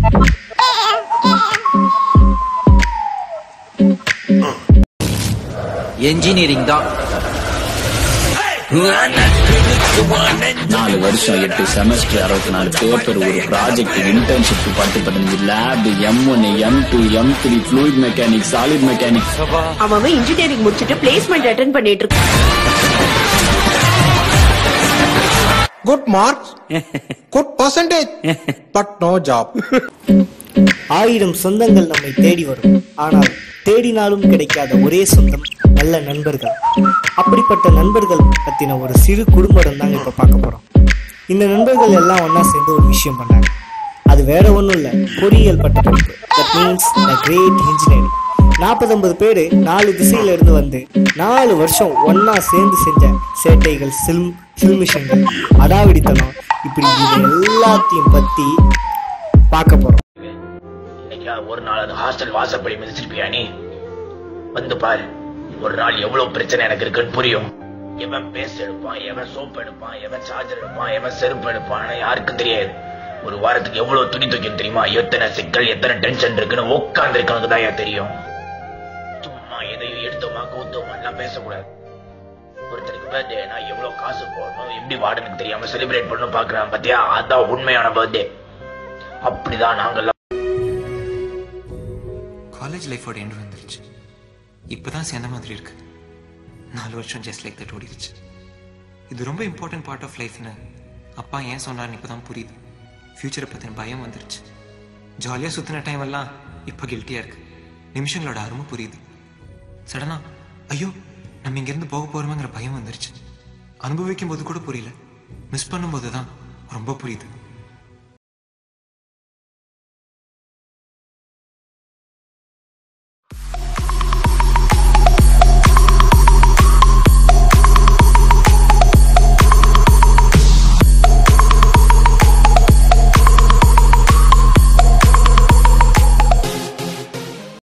engineering தான் நாலு வருஷம் எட்டு செமஸ்டர் அறுபத்தி நாலு பேப்பர் ஒரு ப்ராஜெக்ட் இன்டர்ன்ஷிப் பத்து பதினஞ்சு lab M one M two M three fluid mechanic solid mechanic அவன் இன்ஜினியரிங் முடிச்சிட்டு பிளேஸ்மெண்ட் அட்டென்ட் பண்ணிட்டு இருக்கான் good marks good percentage but no job ஆயிரம் சொந்தங்கள் நம்மை தேடி வரும் ஆனால் தேடினாலும் கிடைக்காத ஒரே சொந்தம் நல்ல நண்பர்கள் அப்படிப்பட்ட நண்பர்கள் பத்தின ஒரு சிறு குடும்பம் தாங்க இப்ப பார்க்க போறோம் இந்த நண்பர்கள் எல்லாம் ஒண்ணா சேர்ந்து ஒரு விஷயம் பண்ணாங்க அது வேற ஒண்ணும் இல்ல பொறியியல் பட்ட படிப்பு that means the great engineering நாற்பது ஐம்பது பேரு நாலு திசையில இருந்து வந்து நாலு வருஷம் ஒண்ணா சேர்ந்து செஞ்ச சேட்டைகள் சில்ம் சில்மிஷங்கள் அடாவடித்தனம் இப்படி இது எல்லாத்தையும் பத்தி பார்க்க போறோம் இன்னைக்கு ஒரு நாள் அது ஹாஸ்டல் வாசப்படி மிதிச்சிருப்பியா நீ வந்து பாரு ஒரு நாள் எவ்வளவு பிரச்சனை எனக்கு இருக்குன்னு புரியும் எவன் பேஸ்ட் எடுப்பான் எவன் சோப் எடுப்பான் எவன் சார்ஜர் எடுப்பான் எவன் செருப்பு எடுப்பான்னு யாருக்கும் தெரியாது ஒரு வாரத்துக்கு எவ்வளவு துணி துவைக்கும் தெரியுமா எத்தனை சிக்கல் எத்தனை டென்ஷன் இருக்குன்னு உட்கார்ந்து இருக்கவனுக்கு தான் ஏன் தெரியும் சும்மா எதையும் எடுத்தோமா கூத்தோமா எல்லாம் பேசக்கூடாது ஒருத்தருக்கு பர்த்டே நான் எவ்வளவு காசு போடணும் எப்படி வார்டனுக்கு தெரியாம செலிப்ரேட் பண்ணணும் பாக்குறான் பாத்தியா அதான் உண்மையான பர்த்டே அப்படிதான் நாங்கெல்லாம் காலேஜ் லைஃபோட எண்ட் வந்துருச்சு இப்போதான் சேர்ந்த மாதிரி இருக்கு நாலு வருஷம் ஜஸ்ட் லைக் தட் ஓடிடுச்சு இது ரொம்ப இம்பார்ட்டன்ட் பார்ட் ஆஃப் லைஃப்னு அப்பா ஏன் சொன்னார்னு இப்போ தான் புரியுது ஃப்யூச்சரை பற்றின பயம் வந்துருச்சு ஜாலியாக சுற்றின டைம் எல்லாம் இப்போ கில்ட்டியாக இருக்கு நிமிஷங்களோட அருமை புரியுது சடனா ஐயோ நம்ம இங்கேருந்து போக போகிறோமேங்கிற பயம் வந்துருச்சு அனுபவிக்கும் போது கூட புரியல மிஸ் பண்ணும்போது தான் ரொம்ப புரியுது